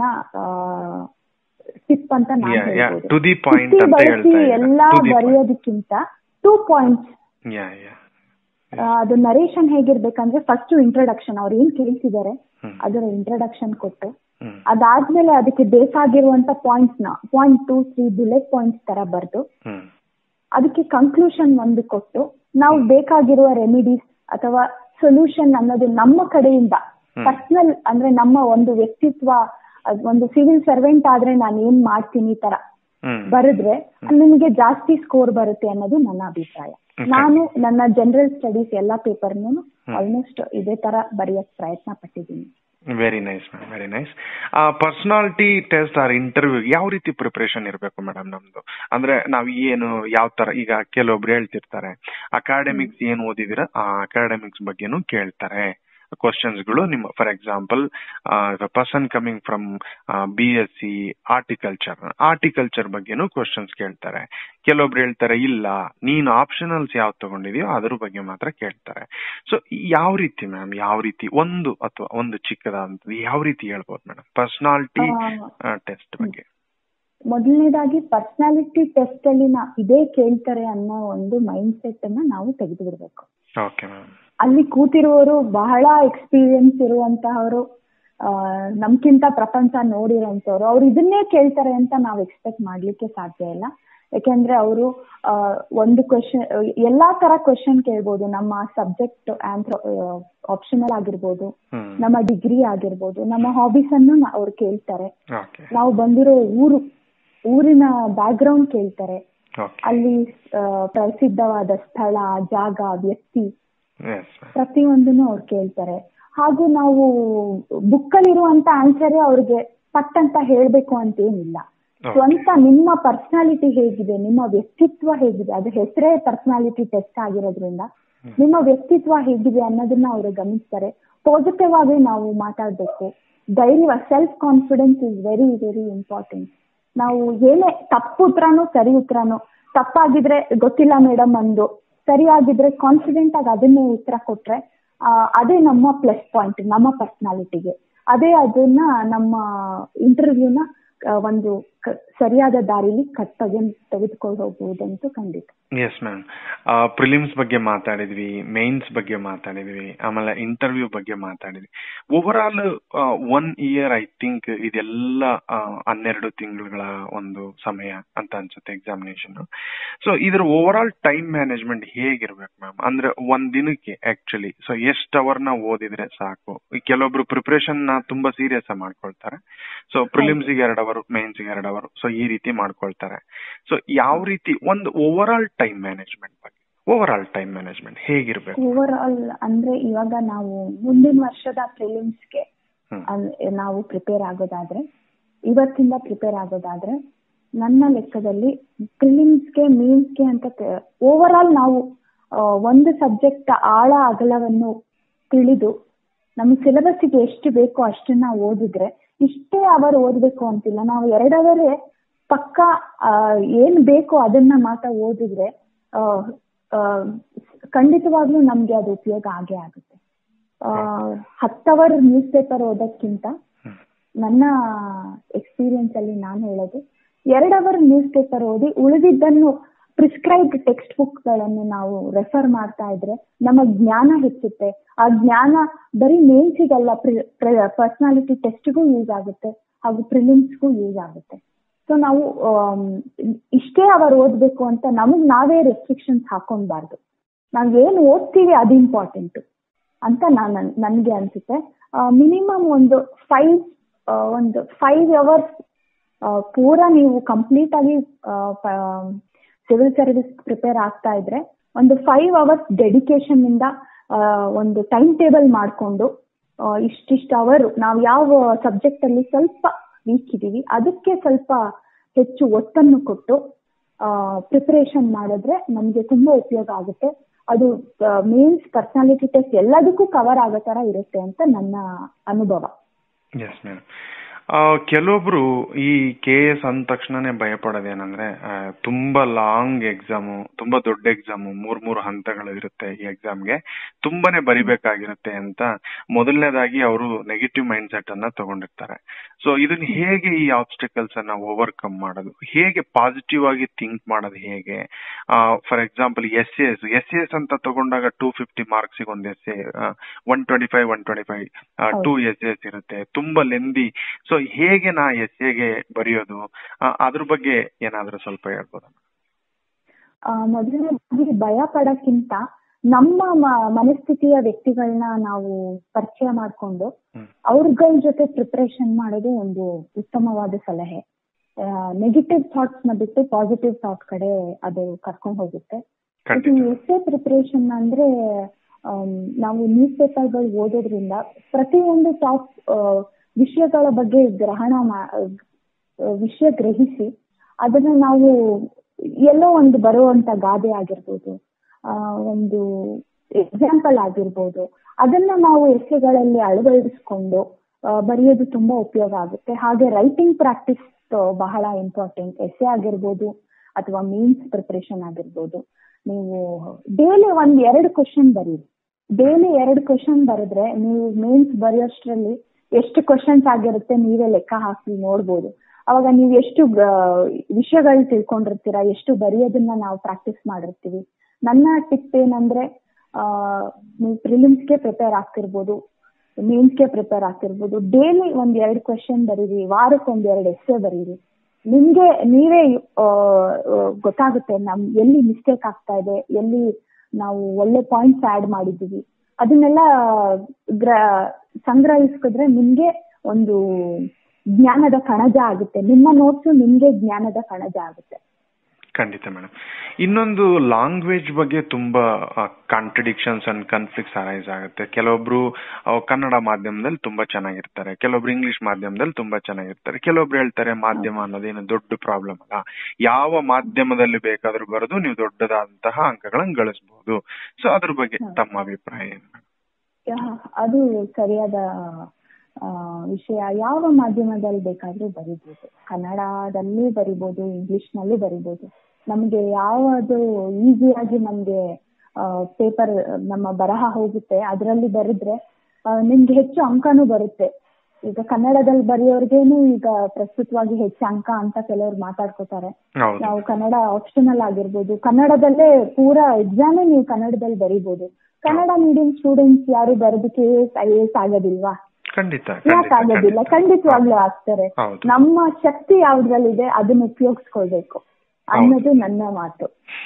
ಟಿಪ್ ಅಂತ ನಾನು Yeah, yeah. ಹೇಳ್ಬೋದು To the point ಸುತ್ತಿ ಅಂತ ಬಳಸಿ ಹೇಳ್ತಾ ಇದ್ದೀರಾ. ಎಲ್ಲ To the point. ಬರೆಯೋದಕ್ಕಿಂತ ಟೂ ಪಾಯಿಂಟ್ಸ್ ಯಾ ಯಾ ಅದು ನರೇಷನ್ ಹೇಗಿರ್ಬೇಕಂದ್ರೆ ಫಸ್ಟ್ ಇಂಟ್ರಡಕ್ಷನ್ ಅವ್ರು ಏನ್ ಕೇಳ್ತಿದ್ದಾರೆ ಹ್ಮ್. ಅದರ ಇಂಟ್ರಡಕ್ಷನ್ ಕೊಟ್ಟು ಹ್ಮ್ ಅದಾದ್ಮೇಲೆ ಅದಕ್ಕೆ ಬೇಕಾಗಿರುವಂತ ಪಾಯಿಂಟ್ಸ್ ನ point two three bullet points ತರ ಬರ್ದು ಹ್ಮ್ ಅದಕ್ಕೆ ಕನ್ಕ್ಲೂಷನ್ ಒಂದು ಕೊಟ್ಟು ನಾವು ಬೇಕಾಗಿರುವ ರೆಮಿಡೀಸ್ ಅಥವಾ ಸೊಲ್ಯೂಷನ್ ಅನ್ನೋದು ನಮ್ಮ ಕಡೆಯಿಂದ ಹ್ಮ್. ಪರ್ಸನಲ್ ಅಂದ್ರೆ ನಮ್ಮ ಒಂದು ವ್ಯಕ್ತಿತ್ವ ಅದ್ ಒಂದು ಸಿವಿಲ್ ಸರ್ವೆಂಟ್ ಆದ್ರೆ ನಾನು ಏನ್ ಮಾಡ್ತೀನಿ ಈ ತರ ಹ್ಮ್ ಬರೆದ್ರೆ ನಿಮಗೆ ಜಾಸ್ತಿ ಸ್ಕೋರ್ ಬರುತ್ತೆ ಅನ್ನೋದು ನನ್ನ ಅಭಿಪ್ರಾಯ Okay. ನಾನು ನನ್ನ ಜನರಲ್ ಸ್ಟಡೀಸ್ ಎಲ್ಲಾ ಪೇಪರ್ನು ಆಲ್ಮೋಸ್ಟ್ ಇದೇ ತರ ಬರೆಯಕ್ ಪ್ರಯತ್ನ ಪಟ್ಟಿದ್ದೀನಿ very nice madam very nice personality test or interview ಯಾವ ರೀತಿ ಪ್ರಿಪರೇಷನ್ ಇರಬೇಕು ಮೇಡಮ್ ನಮ್ದು ಅಂದ್ರೆ ನಾವ್ ಏನು ಯಾವ ತರ ಈಗ ಕೆಲವೊಬ್ರು ಹೇಳ್ತಿರ್ತಾರೆ ಅಕಾಡೆಮಿಕ್ಸ್ ಏನ್ ಓದಿದಿರ ಆ ಅಕಾಡೆಮಿಕ್ಸ್ ಬಗ್ಗೆನೂ ಕೇಳ್ತಾರೆ ಕ್ವಶನ್ಸ್ ಗಳು ನಿಮ್ಮ for example person coming from B S C horticulture horticulture ಬಗ್ಗೆನೂ ಕ್ವಶನ್ಸ್ ಕೇಳ್ತಾರೆ ಕೆಲವೊಬ್ರು ಹೇಳ್ತಾರೆ ಇಲ್ಲ ನೀನು ಆಪ್ಷನಲ್ಸ್ ಯಾವ್ದು ತಗೊಂಡಿದೀಯೋ ಅದ್ರ ಬಗ್ಗೆ ಮಾತ್ರ ಕೇಳ್ತಾರೆ ಸೊ ಯಾವ ರೀತಿ ಮ್ಯಾಮ್ ಯಾವ ರೀತಿ ಒಂದು ಅಥವಾ ಒಂದು ಚಿಕ್ಕದಾದಂಥದ್ದು ಯಾವ ರೀತಿ ಹೇಳ್ಬೋದು ಮೇಡಮ್ ಪರ್ಸನಾಲಿಟಿ ಟೆಸ್ಟ್ ಬಗ್ಗೆ ಮೊದಲನೇದಾಗಿ ಪರ್ಸನಾಲಿಟಿ ಟೆಸ್ಟ್ ಅಲ್ಲಿ ನಾ ಇದೇ ಕೇಳ್ತಾರೆ ಅನ್ನೋ ಒಂದು ಮೈಂಡ್ ಸೆಟ್ ಅನ್ನ ನಾವು ತೆಗೆದು ಬಿಡ್ಬೇಕು ಓಕೆ ಮ್ಯಾಮ್ ಅಲ್ಲಿ ಕೂತಿರುವವರು ಬಹಳ ಎಕ್ಸ್ಪೀರಿಯನ್ಸ್ ಇರುವಂತಹವರು ಆ, ನಮ್ಕಿಂತ ಪ್ರಪಂಚ ನೋಡಿರೋಂಥವ್ರು ಅವ್ರು ಇದನ್ನೇ ಕೇಳ್ತಾರೆ ಅಂತ ನಾವು ಎಕ್ಸ್ಪೆಕ್ಟ್ ಮಾಡ್ಲಿಕ್ಕೆ ಸಾಧ್ಯ ಇಲ್ಲ ಯಾಕೆಂದ್ರೆ ಅವರು ಒಂದು ಕ್ವೆಶನ್ ಎಲ್ಲಾ ತರ ಕ್ವೆಶನ್ ಕೇಳ್ಬೋದು ನಮ್ಮ ಸಬ್ಜೆಕ್ಟ್ ಆನ್ಸರ್ ಆಪ್ಷನಲ್ ಆಗಿರ್ಬೋದು ಹ್ಮ್ ನಮ್ಮ ಡಿಗ್ರಿ ಆಗಿರ್ಬೋದು ನಮ್ಮ ಹಾಬೀಸ್ ಅನ್ನು ನ- ಅವ್ರು ಕೇಳ್ತಾರೆ ಓಕೆ ನಾವು ಬಂದಿರೋ ಊರು ಊರಿನ ಬ್ಯಾಕ್ ಗ್ರೌಂಡ್ ಕೇಳ್ತಾರೆ ಓಕೆ ಅಲ್ಲಿ ಆ, ಪ್ರಸಿದ್ಧವಾದ ಸ್ಥಳ ಜಾಗ ವ್ಯಕ್ತಿ ಎಸ್ ಪ್ರತಿಯೊಂದನ್ನು ಅವ್ರು ಕೇಳ್ತಾರೆ ಹಾಗೂ ನಾವು ಬುಕ್ ಅಲ್ಲಿರುವಂತ ಆನ್ಸರೇ ಅವ್ರಿಗೆ ಪಟ್ ಅಂತ ಹೇಳ್ಬೇಕು ಅಂತ ಏನಿಲ್ಲ ಸ್ವಂತ ನಿಮ್ಮ ಪರ್ಸನಾಲಿಟಿ ಹೇಗಿದೆ ನಿಮ್ಮ ವ್ಯಕ್ತಿತ್ವ ಹೇಗಿದೆ ಅದು ಹೆಸರೇ ಪರ್ಸನಾಲಿಟಿ ಟೆಸ್ಟ್ ಆಗಿರೋದ್ರಿಂದ ನಿಮ್ಮ ವ್ಯಕ್ತಿತ್ವ ಹೇಗಿದೆ ಅನ್ನೋದನ್ನ ಅವರು ಗಮನಿಸ್ತಾರೆ ಪಾಸಿಟಿವ್ ಆಗಿ ನಾವು ಮಾತಾಡ್ಬೇಕು ಧೈರ್ಯ self confidence is very very important ನಾವು ಏನೇ ತಪ್ಪು ಉತ್ತರನೋ ಸರಿ ಉತ್ತರನೋ ತಪ್ಪಾಗಿದ್ರೆ ಗೊತ್ತಿಲ್ಲ ಮೇಡಮ್ ಅಂದು ಸರಿಯಾಗಿದ್ರೆ ಕಾನ್ಫಿಡೆಂಟ್ ಆಗಿ ಅದನ್ನೇ ಉತ್ತರ ಕೊಟ್ರೆ ಆ, ಅದೇ ನಮ್ಮ ಪ್ಲಸ್ ಪಾಯಿಂಟ್ ನಮ್ಮ ಪರ್ಸನಾಲಿಟಿಗೆ ಅದೇ ಅದನ್ನ ನಮ್ಮ ಇಂಟರ್ವ್ಯೂನ ಒಂದು ಕ- ಸರಿಯಾದ ದಾರಿಲಿ ಕಟ್ಟಾಗಿ ತೆಗೆದುಕೊಂಡು ಹೋಗುವುದಂತೂ ಖಂಡಿತ ಎಸ್ ಮ್ಯಾಮ್ ಪ್ರಿಲಿಮ್ಸ್ ಬಗ್ಗೆ ಮಾತಾಡಿದ್ವಿ ಮೇನ್ಸ್ ಬಗ್ಗೆ ಮಾತಾಡಿದ್ವಿ ಆಮೇಲೆ ಇಂಟರ್ವ್ಯೂ ಬಗ್ಗೆ ಮಾತಾಡಿದ್ವಿ overall one year I think ಇದೆಲ್ಲ ಆ, ಹನ್ನೆರಡು ತಿಂಗಳುಗಳ ಒಂದು ಸಮಯ ಅಂತ ಅನ್ಸುತ್ತೆ ಎಕ್ಸಾಮಿನೇಷನ್ ಸೊ ಇದ್ರ ಓವರ್ ಆಲ್ ಟೈಮ್ ಮ್ಯಾನೇಜ್ಮೆಂಟ್ ಹೇಗಿರ್ಬೇಕು ಮ್ಯಾಮ್ ಅಂದ್ರೆ ಒಂದ್ ದಿನಕ್ಕೆ ಆಕ್ಚುಲಿ ಸೊ ಎಷ್ಟು ಅವರ್ನ ಓದಿದ್ರೆ ಸಾಕು ಈ ಕೆಲವೊಬ್ರು ಪ್ರಿಪರೇಷನ್ ನ ತುಂಬಾ ಸೀರಿಯಸ್ ಮಾಡ್ಕೊಳ್ತಾರೆ ಸೊ ಪ್ರಿಲಿಮ್ಸ್ ಗೆ ಎರಡು ಅವರ್ ಮೇನ್ಸ್ ಗೆ ಎರಡು ಅವರ್ ಸೊ ಈ ರೀತಿ ಮಾಡ್ಕೊಳ್ತಾರೆ ಸೊ ಯಾವ ರೀತಿ ಒಂದು ಓವರ್ ಆಲ್ ಟೈಮ್ ಮ್ಯಾನೇಜ್ಮೆಂಟ್ ಬಗ್ಗೆ ಓವರ್ ಆಲ್ ಟೈಮ್ ಮ್ಯಾನೇಜ್ಮೆಂಟ್ ಹೇಗಿರ್ಬೇಕು ಓವರ್ ಆಲ್ ಅಂದ್ರೆ ಇವಾಗ ನಾವು ಮುಂದಿನ ವರ್ಷದ ಪ್ರಿಲಿಮ್ಸ್ಗೆ ಹ್ಮ್. ನಾವು ಪ್ರಿಪೇರ್ ಆಗೋದಾದ್ರೆ ಇವತ್ತಿಂದ ಪ್ರಿಪೇರ್ ಆಗೋದಾದ್ರೆ ನನ್ನ ಲೆಕ್ಕದಲ್ಲಿ ಪ್ರಿಲಿಮ್ಸ್ಗೆ ಮೇನ್ಸ್ಗೆ ಅಂತ ಓವರ್ ಆಲ್ ನಾವು ಆ, ಒಂದು ಸಬ್ಜೆಕ್ಟ್ ಆಳ ಅಗಲವನ್ನು ತಿಳಿದು ನಮ್ಮ ಸಿಲೆಬಸ್ಗೆ ಎಷ್ಟು ಬೇಕೋ ಅಷ್ಟನ್ನ ಓದಿದ್ರೆ ಇಷ್ಟೇ ಅವರ್ ಓದ್ಬೇಕು ಅಂತಿಲ್ಲ ನಾವು ಎರಡವರೇ ಪಕ್ಕ ಆ, ಏನ್ ಬೇಕೋ ಅದನ್ನ ಮಾತ್ರ ಓದಿದ್ರೆ ಆ, ಆ, ಖಂಡಿತವಾಗ್ಲೂ ನಮ್ಗೆ ಅದು ಉಪಯೋಗ ಆಗೇ ಆಗುತ್ತೆ ಆ, ಹತ್ತವರ್ ನ್ಯೂಸ್ ಪೇಪರ್ ಓದೋದ್ಕಿಂತ ಹ್ಮ್. ನನ್ನ ಎಕ್ಸ್ಪೀರಿಯನ್ಸ್ ಅಲ್ಲಿ ನಾನು ಹೇಳೋದು ಎರಡು ಅವರ್ ನ್ಯೂಸ್ ಪೇಪರ್ ಓದಿ ಉಳಿದಿದ್ದನ್ನು ಪ್ರಿಸ್ಕ್ರೈಬ್ಡ್ ಟೆಕ್ಸ್ಟ್ ಬುಕ್ ಗಳನ್ನು ನಾವು ರೆಫರ್ ಮಾಡ್ತಾ ಇದ್ರೆ ನಮ್ಮ ಜ್ಞಾನ ಹೆಚ್ಚುತ್ತೆ ಆ ಜ್ಞಾನ ಬರೀ ಮೇನ್ಸಿಗಲ್ಲ ಪರ್ಸನಾಲಿಟಿ ಟೆಸ್ಟ್ಗೂ ಯೂಸ್ ಆಗುತ್ತೆ ಹಾಗೂ ಪ್ರಿಲಿಮ್ಸ್ಗೂ ಯೂಸ್ ಆಗುತ್ತೆ ಸೊ ನಾವು ಆಮ್, ಇಷ್ಟೇ ಅವರ್ ಓದ್ಬೇಕು ಅಂತ ನಮಗ್ ನಾವೇ ರೆಸ್ಟ್ರಿಕ್ಷನ್ಸ್ ಹಾಕೊಂಡ್ಬಾರ್ದು ನಾವ್ ಏನ್ ಓದ್ತೀವಿ ಅದು ಇಂಪಾರ್ಟೆಂಟ್ ಅಂತ ನಾನು ನನ್ಗೆ ಅನ್ಸುತ್ತೆ ಮಿನಿಮಮ್ ಒಂದು ಫೈವ್ ಒಂದು ಫೈವ್ ಅವರ್ಸ್ ಪೂರ ನೀವು ಕಂಪ್ಲೀಟ್ ಆಗಿ ಸಿವಿಲ್ ಸರ್ವಿಸ್ ಪ್ರಿಪೇರ್ ಆಗ್ತಾ ಇದ್ರೆ ಒಂದು ಫೈವ್ ಅವರ್ಸ್ ಡೆಡಿಕೇಶನ್ ಇಂದ ಆ, ಒಂದು ಟೈಮ್ ಟೇಬಲ್ ಮಾಡಿಕೊಂಡು ಇಷ್ಟಿಷ್ಟು ಅವರ್ ನಾವು ಯಾವ ಸಬ್ಜೆಕ್ಟ್ ಅಲ್ಲಿ ಸ್ವಲ್ಪ ವೀಕ್ ಇದೀವಿ ಅದಕ್ಕೆ ಸ್ವಲ್ಪ ಹೆಚ್ಚು ಒತ್ತನ್ನು ಕೊಟ್ಟು ಪ್ರಿಪರೇಷನ್ ಮಾಡಿದ್ರೆ ನಮ್ಗೆ ತುಂಬಾ ಉಪಯೋಗ ಆಗುತ್ತೆ ಅದು ಮೇನ್ಸ್ ಪರ್ಸನಾಲಿಟಿ ಟೆಸ್ಟ್ ಎಲ್ಲದಕ್ಕೂ ಕವರ್ ಆಗೋ ತರ ಇರುತ್ತೆ ಅಂತ ನನ್ನ ಅನುಭವ ಎಸ್ ಮೇಡಮ್ ಕೆಲವೊಬ್ರು ಈ ಕೆ ಎಸ್ ಅಂದ ತಕ್ಷಣನೇ ಭಯಪಡೋದೇನಂದ್ರೆ ಆ, ತುಂಬಾ ಲಾಂಗ್ ಎಕ್ಸಾಮು ತುಂಬಾ ದೊಡ್ಡ ಎಕ್ಸಾಮು ಮೂರ್ ಮೂರು ಹಂತಗಳು ಇರುತ್ತೆ ಈ ಎಕ್ಸಾಮ್ಗೆ ತುಂಬಾನೇ ಬರಿಬೇಕಾಗಿರುತ್ತೆ ಅಂತ ಮೊದಲನೇದಾಗಿ ಅವರು ನೆಗೆಟಿವ್ ಮೈಂಡ್ ಸೆಟ್ ಅನ್ನ ತಗೊಂಡಿರ್ತಾರೆ ಸೊ ಇದನ್ನ ಹೇಗೆ ಈ ಆಬ್ಸ್ಟಿಕಲ್ಸ್ ಅನ್ನ ಓವರ್ಕಮ್ ಮಾಡೋದು ಹೇಗೆ ಪಾಸಿಟಿವ್ ಆಗಿ ಥಿಂಕ್ ಮಾಡೋದು ಹೇಗೆ for example S S S S ಅಂತ ತಗೊಂಡಾಗ ಟೂ ಫಿಫ್ಟಿ ಮಾರ್ಕ್ಸ್ ಒಂದು S A one twenty five one twenty five two S S ಇರುತ್ತೆ ತುಂಬಾ ಲೆಂದಿ ಸೊ ಹೇಗೆ ನಾ ಎಸ್ ಎಗೆ ಬರೆಯೋದು ಆ, ಅದ್ರ ಬಗ್ಗೆ ಏನಾದ್ರೂ ಸ್ವಲ್ಪ ಹೇಳ್ಬೋದಾ ಆ, ಮೊದಲನೇದಾಗಿ ಭಯ ಪಡಕ್ಕಿಂತ ನಮ್ಮ ಮ- ಮನಸ್ಥಿತಿಯ ವ್ಯಕ್ತಿಗಳನ್ನ ನಾವು ಪರಿಚಯ ಮಾಡ್ಕೊಂಡು ಹ್ಮ್. ಅವ್ರಗಳ ಜೊತೆ ಪ್ರಿಪರೇಷನ್ ಮಾಡೋದು ಒಂದು ಉತ್ತಮವಾದ ಸಲಹೆ ನೆಗೆಟಿವ್ ಥಾಟ್ಸ್ ನ ಬಿಟ್ಟು ಪಾಸಿಟಿವ್ ಥಾಟ್ ಕಡೆ ಅದು ಕರ್ಕೊಂಡು ಹೋಗುತ್ತೆ ಖಂಡಿತ ಎಸ್ಸೆ ಪ್ರಿಪರೇಷನ್ ಅಂದ್ರೆ ಆಮ್, ನಾವು ನ್ಯೂಸ್ ಪೇಪರ್ಗಳು ಓದೋದ್ರಿಂದ ಪ್ರತಿಯೊಂದು ಟಾಪ್ ವಿಷಯಗಳ ಬಗ್ಗೆ ಗ್ರಹಣ ಮಾ- ಆ, ವಿಷಯ ಗ್ರಹಿಸಿ ಅದನ್ನ ನಾವು ಎಲ್ಲೋ ಒಂದು ಬರುವಂತ ಗಾದೆ ಆಗಿರ್ಬೋದು ಆ, ಒಂದು ಎಕ್ಸಾಂಪಲ್ ಆಗಿರ್ಬೋದು ಅದನ್ನ ನಾವು ಎಸ್ಸೆಗಳಲ್ಲಿ ಅಳವಡಿಸ್ಕೊಂಡು ಆ, ಬರೆಯೋದು ತುಂಬಾ ಉಪಯೋಗ ಆಗುತ್ತೆ ಹಾಗೆ ರೈಟಿಂಗ್ ಪ್ರಾಕ್ಟೀಸ್ ಬಹಳ ಇಂಪಾರ್ಟೆಂಟ್ ಎಸ್ಸೆ ಆಗಿರ್ಬೋದು ಅಥವಾ ಮೀನ್ಸ್ ಪ್ರಿಪರೇಷನ್ ಆಗಿರ್ಬೋದು ನೀವು ಡೈಲಿ ಒಂದ್ ಎರಡು ಕ್ವಶನ್ ಬರೀರಿ ಡೈಲಿ ಎರಡು ಕ್ವಶನ್ ಬರೆದ್ರೆ ನೀವು ಮೇನ್ಸ್ ಬರೆಯೋಷ್ಟ್ರಲ್ಲಿ ಎಷ್ಟು ಕ್ವಶನ್ಸ್ ಆಗಿರುತ್ತೆ ನೀವೇ ಲೆಕ್ಕ ಹಾಕಿ ನೋಡ್ಬೋದು ಅವಾಗ ನೀವು ಎಷ್ಟು ವಿಷಯಗಳು ತಿಳ್ಕೊಂಡಿರ್ತೀರಾ ಎಷ್ಟು ಬರೆಯೋದನ್ನ ನಾವು ಪ್ರಾಕ್ಟೀಸ್ ಮಾಡಿರ್ತೀವಿ ನನ್ನ ಟಿಪ್ ಏನಂದ್ರೆ ಆ, ನೀವು ಪ್ರಿಲಿಮ್ಸ್ಗೆ ಪ್ರಿಪೇರ್ ಆಗ್ತಿರ್ಬೋದು ಮೇನ್ಸ್ಗೆ ಪ್ರಿಪೇರ್ ಆಗ್ತಿರ್ಬೋದು ಡೈಲಿ ಒಂದ್ ಎರಡು ಕ್ವಶನ್ ಬರೀರಿ ವಾರಕ್ಕೆ ಒಂದ್ ಎರಡು ಎಸ್ಸೆ ಬರೀರಿ ನಿಮ್ಗೆ ನೀವೇ ಆ, ಆ, ಗೊತ್ತಾಗುತ್ತೆ ನಮ್ ಎಲ್ಲಿ ಮಿಸ್ಟೇಕ್ ಆಗ್ತಾ ಇದೆ ಎಲ್ಲಿ ನಾವು ಒಳ್ಳೆ ಪಾಯಿಂಟ್ಸ್ ಆಡ್ ಮಾಡಿದ್ದೀವಿ ಅದನ್ನೆಲ್ಲ ಗ್ರ ಸಂಗ್ರಹಿಸಿದ್ರೆ ನಿಮ್ಗೆ ಒಂದು ಜ್ಞಾನದ ಕಣಜ ಆಗುತ್ತೆ ನಿಮ್ಮ ನೋಟ್ಸ್ ನಿಮ್ಗೆ ಜ್ಞಾನದ ಕಣಜ ಆಗುತ್ತೆ ಖಂಡಿತ ಮೇಡಮ್ ಇನ್ನೊಂದು ಲ್ಯಾಂಗ್ವೇಜ್ ಬಗ್ಗೆ ತುಂಬಾ ಕಾಂಟ್ರಡಿಕ್ಷನ್ಸ್ ಅಂಡ್ ಕನ್ಫ್ಲಿಕ್ಟ್ಸ್ ಅರೈಸ್ ಆಗುತ್ತೆ ಕೆಲವೊಬ್ರು ಆ, ಕನ್ನಡ ಮಾಧ್ಯಮದಲ್ಲಿ ತುಂಬಾ ಚೆನ್ನಾಗಿರ್ತಾರೆ ಕೆಲವೊಬ್ರು ಇಂಗ್ಲಿಷ್ ಮಾಧ್ಯಮದಲ್ಲಿ ತುಂಬಾ ಚೆನ್ನಾಗಿರ್ತಾರೆ ಕೆಲವೊಬ್ರು ಹೇಳ್ತಾರೆ ಮಾಧ್ಯಮ ಅನ್ನೋದೇನು ದೊಡ್ಡ ಪ್ರಾಬ್ಲಮ್ ಅಲ್ಲ ಯಾವ ಮಾಧ್ಯಮದಲ್ಲಿ ಬೇಕಾದ್ರೂ ಬರೆದು ನೀವು ದೊಡ್ಡದಾದಂತಹ ಅಂಕಗಳನ್ನು ಗಳಿಸಬಹುದು ಸೊ ಅದ್ರ ಬಗ್ಗೆ ತಮ್ಮ ಅಭಿಪ್ರಾಯ ಏನು madam? ಯಾ- ಅದು ಸರಿಯಾದ ಆ, ವಿಷಯ ಯಾವ ಮಾಧ್ಯಮದಲ್ಲಿ ಬೇಕಾದ್ರೂ ಬರಿಬೋದು ಕನ್ನಡದಲ್ಲಿ ಬರಿಬೋದು ಇಂಗ್ಲಿಷ್ ನಲ್ಲೂ ಬರಿಬೋದು ನಮ್ಗೆ ಯಾವುದು ಈಸಿಯಾಗಿ ನಮ್ಗೆ ಪೇಪರ್ ನಮ್ಮ ಬರಹ ಹೋಗುತ್ತೆ ಅದರಲ್ಲಿ ಬರೆದ್ರೆ ಆ, ನಿಮ್ಗೆ ಹೆಚ್ಚು ಅಂಕನೂ ಬರುತ್ತೆ ಈಗ ಕನ್ನಡದಲ್ಲಿ ಬರೆಯೋರ್ಗೇನು ಈಗ ಪ್ರಸ್ತುತವಾಗಿ ಹೆಚ್ಚು ಅಂಕ ಅಂತ ಕೆಲವರು ಮಾತಾಡ್ಕೋತಾರೆ ಹೌದು ನಾವು ಕನ್ನಡ ಆಪ್ಷನಲ್ ಆಗಿರ್ಬೋದು ಕನ್ನಡದಲ್ಲೇ ಪೂರಾ ಎಕ್ಸಾಮೇ ನೀವು ಕನ್ನಡದಲ್ಲಿ ಬರಿಬೋದು ಕನ್ನಡ ಮೀಡಿಯಂ ಸ್ಟೂಡೆಂಟ್ಸ್ ಯಾರು ಬರೆದು ಕೆ ಎಸ್ ಐ ಎಸ್ ಆಗೋದಿಲ್ವಾ ಖಂಡಿತ ಯಾಕೆ ಖಂಡಿತ ಆಗೋದಿಲ್ಲ ಖಂಡಿತ. ಖಂಡಿತವಾಗ್ಲೂ ಆಗ್ತಾರೆ ಹೌದು ನಮ್ಮ ಶಕ್ತಿ ಯಾವ್ದ್ರಲ್ಲಿದೆ ಅದನ್ನ ಉಪಯೋಗಿಸ್ಕೊಳ್ಬೇಕು ಅನ್ನೋದು ನನ್ನ ಮಾತು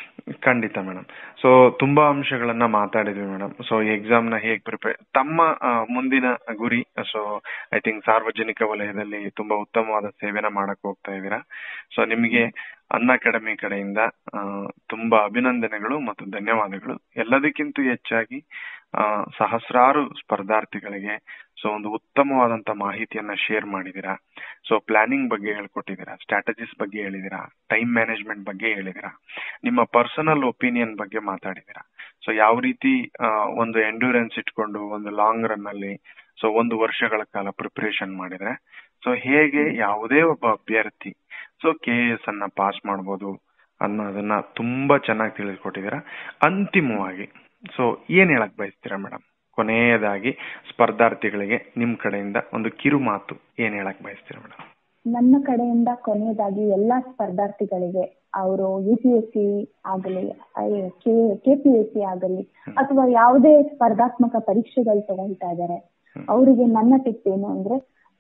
ಖಂಡಿತ ಮೇಡಮ್ ಸೊ ತುಂಬಾ ಅಂಶಗಳನ್ನ ಮಾತಾಡಿದ್ವಿ ಮೇಡಮ್ ಸೊ ಎಕ್ಸಾಮ್ ನ ಹೇಗ್ ಪ್ರಿಪೇರ್ ತಮ್ಮ ಆ, ಮುಂದಿನ ಗುರಿ ಸೊ ಐ ಥಿಂಕ್ ಸಾರ್ವಜನಿಕ ವಲಯದಲ್ಲಿ ತುಂಬಾ ಉತ್ತಮವಾದ ಸೇವೆನ ಮಾಡಕ್ ಹೋಗ್ತಾ ಇದ್ದೀರಾ ಸೊ ನಿಮಗೆ ಅನ್ನ ಅಕಾಡೆಮಿ ಕಡೆಯಿಂದ ಆ, ತುಂಬಾ ಅಭಿನಂದನೆಗಳು ಮತ್ತು ಧನ್ಯವಾದಗಳು ಎಲ್ಲದಕ್ಕಿಂತ ಹೆಚ್ಚಾಗಿ ಆ, ಸಹಸ್ರಾರು ಸ್ಪರ್ಧಾರ್ಥಿಗಳಿಗೆ ಸೊ ಒಂದು ಉತ್ತಮವಾದಂತ ಮಾಹಿತಿಯನ್ನ ಶೇರ್ ಮಾಡಿದೀರಾ ಸೊ ಪ್ಲಾನಿಂಗ್ ಬಗ್ಗೆ ಹೇಳ್ಕೊಟ್ಟಿದ್ದೀರಾ ಸ್ಟ್ರಾಟಜಿಸ್ ಬಗ್ಗೆ ಹೇಳಿದೀರಾ ಟೈಮ್ ಮ್ಯಾನೇಜ್ಮೆಂಟ್ ಬಗ್ಗೆ ಹೇಳಿದೀರಾ ನಿಮ್ಮ ಪರ್ಸನಲ್ ಒಪಿನಿಯನ್ ಬಗ್ಗೆ ಮಾತಾಡಿದೀರಾ ಸೊ ಯಾವ ರೀತಿ ಆ, ಒಂದು ಎಂಡ್ಯೂರೆನ್ಸ್ ಇಟ್ಕೊಂಡು ಒಂದು ಲಾಂಗ್ ರನ್ ಅಲ್ಲಿ ಸೊ ಒಂದು ವರ್ಷಗಳ ಕಾಲ ಪ್ರಿಪರೇಷನ್ ಮಾಡಿದ್ರೆ ಸೊ ಹೇಗೆ ಯಾವುದೇ ಒಬ್ಬ ಅಭ್ಯರ್ಥಿ ಸೊ ಕೆ ಎಸ್ ಅನ್ನ ಪಾಸ್ ಮಾಡ್ಬೋದು ಅನ್ನೋದನ್ನ ತುಂಬಾ ಚೆನ್ನಾಗಿ ತಿಳಿಸ್ಕೊಟ್ಟಿದ್ದೀರಾ ಅಂತಿಮವಾಗಿ ಸೊ ಏನ್ ಹೇಳಕ್ ಬಯಸ್ತೀರಾ ಮೇಡಮ್ ಕೊನೆಯದಾಗಿ ಸ್ಪರ್ಧಾರ್ಥಿಗಳಿಗೆ ನಿಮ್ ಕಡೆಯಿಂದ ಒಂದು ಕಿರು ಮಾತು ಏನ್ ಹೇಳಕ್ ಬಯಸ್ತೀರಾ ಮೇಡಮ್ ನನ್ನ ಕಡೆಯಿಂದ ಕೊನೆಯದಾಗಿ ಎಲ್ಲಾ ಸ್ಪರ್ಧಾರ್ಥಿಗಳಿಗೆ ಅವರು ಯು ಪಿ ಎಸ್ ಸಿ ಆಗಲಿ ಕೆ ಪಿ ಎಸ್ ಸಿ ಆಗಲಿ ಅಥವಾ ಯಾವುದೇ ಸ್ಪರ್ಧಾತ್ಮಕ ಪರೀಕ್ಷೆಗಳು ತಗೊಳ್ತಾ ಇದ್ದಾರೆ ಅವರಿಗೆ ನನ್ನ ಟಿಪ್ ಏನು ಅಂದ್ರೆ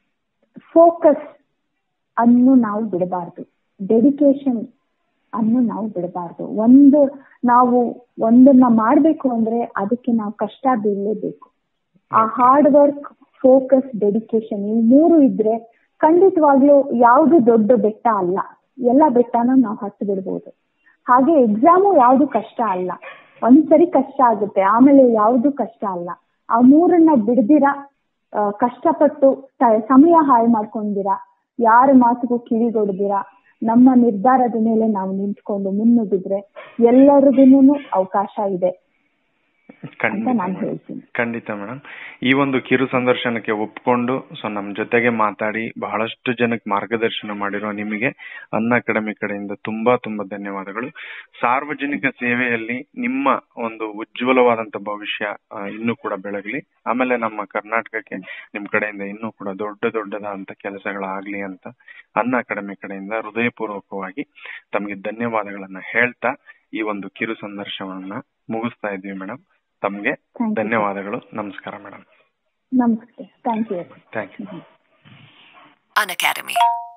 ಫೋಕಸ್ ಅನ್ನು ನಾವು ಬಿಡಬಾರ್ದು ಡೆಡಿಕೇಶನ್ ಅನ್ನು ನಾವು ಬಿಡಬಾರ್ದು ಒಂದು ನಾವು ಒಂದನ್ನ ಮಾಡ್ಬೇಕು ಅಂದ್ರೆ ಅದಕ್ಕೆ ನಾವು ಕಷ್ಟ ಬೀಳಲೇಬೇಕು ಆ ಹಾರ್ಡ್ ವರ್ಕ್ ಫೋಕಸ್ ಡೆಡಿಕೇಶನ್ ಈ ಮೂರು ಇದ್ರೆ ಖಂಡಿತವಾಗ್ಲೂ ಯಾವುದು ದೊಡ್ಡ ಬೆಟ್ಟ ಅಲ್ಲ ಎಲ್ಲ ಬೆಟ್ಟನೂ ನಾವು ಹತ್ತು ಬಿಡ್ಬೋದು ಹಾಗೆ ಎಕ್ಸಾಮು ಯಾವುದು ಕಷ್ಟ ಅಲ್ಲ ಒಂದ್ಸರಿ ಕಷ್ಟ ಆಗುತ್ತೆ ಆಮೇಲೆ ಯಾವುದು ಕಷ್ಟ ಅಲ್ಲ ಆ ಮೂರನ್ನ ಬಿಡ್ದಿರ ಆ, ಕಷ್ಟಪಟ್ಟು ತ- ಸಮಯ ಹಾಳು ಮಾಡ್ಕೊಂಡಿರ ಯಾರ ಮಾತಿಗೂ ಕಿವಿಗೊಡ್ದಿರ ನಮ್ಮ ನಿರ್ಧಾರದ ಮೇಲೆ ನಾವು ನಿಂತ್ಕೊಂಡು ಮುನ್ನುಗ್ಗಿದ್ರೆ ಎಲ್ಲರಿಗೂ ಅವಕಾಶ ಇದೆ ಅಂತ ಖಂಡಿತ ನಾನು madam. ಹೇಳ್ತೀನಿ ಖಂಡಿತ ಮೇಡಮ್ ಈ ಒಂದು ಕಿರು ಸಂದರ್ಶನಕ್ಕೆ ಒಪ್ಕೊಂಡು ಸೊ ನಮ್ ಜೊತೆಗೆ ಮಾತಾಡಿ ಬಹಳಷ್ಟು ಜನಕ್ಕೆ ಮಾರ್ಗದರ್ಶನ ಮಾಡಿರೋ ನಿಮಗೆ ಅನ್ನ ಅಕಾಡೆಮಿ ಕಡೆಯಿಂದ ತುಂಬಾ ತುಂಬಾ ಧನ್ಯವಾದಗಳು ಸಾರ್ವಜನಿಕ ಸೇವೆಯಲ್ಲಿ ನಿಮ್ಮ ಒಂದು ಉಜ್ವಲವಾದಂತ ಭವಿಷ್ಯ ಆ, ಇನ್ನೂ ಕೂಡ ಬೆಳಗ್ಲಿ ಆಮೇಲೆ ನಮ್ಮ ಕರ್ನಾಟಕಕ್ಕೆ ನಿಮ್ ಕಡೆಯಿಂದ ಇನ್ನೂ ಕೂಡ ದೊಡ್ಡ ದೊಡ್ಡದಾದಂತ ಕೆಲಸಗಳಾಗ್ಲಿ ಅಂತ ಅನ್ನ ಅಕಾಡೆಮಿ ಕಡೆಯಿಂದ ಹೃದಯಪೂರ್ವಕವಾಗಿ ತಮಗೆ ಧನ್ಯವಾದಗಳನ್ನ ಹೇಳ್ತಾ ಈ ಒಂದು ಕಿರು ಸಂದರ್ಶನವನ್ನ ಮುಗಿಸ್ತಾ ಇದ್ವಿ ಮೇಡಮ್ ತಮ್ಗೆ Thank you. ಧನ್ಯವಾದಗಳು ನಮಸ್ಕಾರ ಮೇಡಮ್ ನಮಸ್ತೆ thank you thank you An Academy.